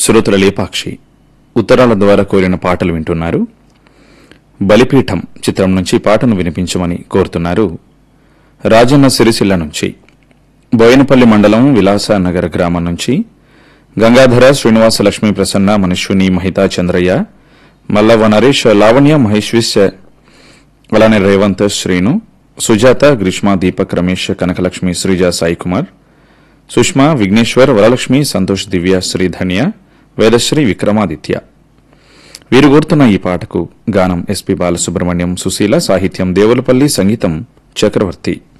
శ్రోతల లేపాక్షి ఉత్తరాల ద్వారా కోరిన పాటలు వింటున్నారు బలిపీఠం చిత్రం నుంచి పాటను వినిపించమని కోరుతున్నారు రాజన్న సిరిసిల్ల నుంచి బోయినపల్లి మండలం విలాసానగర్ గ్రామం నుంచి గంగాధర శ్రీనివాస లక్ష్మీ ప్రసన్న మనుష్యుని మహితా చంద్రయ్య మల్లవ నరేష్ లావణ్య మహేష్విస్ అలానే రేవంత్ శ్రీను సుజాత గ్రీష్మ దీపక్ రమేష్ కనకలక్ష్మి శ్రీజ సాయి కుమార్ సుష్మా విఘ్నేశ్వర్ వరలక్ష్మి సంతోష్ దివ్య శ్రీధన్య వేదశ్రీ విక్రమాదిత్య వీరు కోరుతున్న ఈ పాటకు గానం ఎస్పి బాలసుబ్రహ్మణ్యం సుశీల సాహిత్యం దేవులపల్లి సంగీతం చక్రవర్తి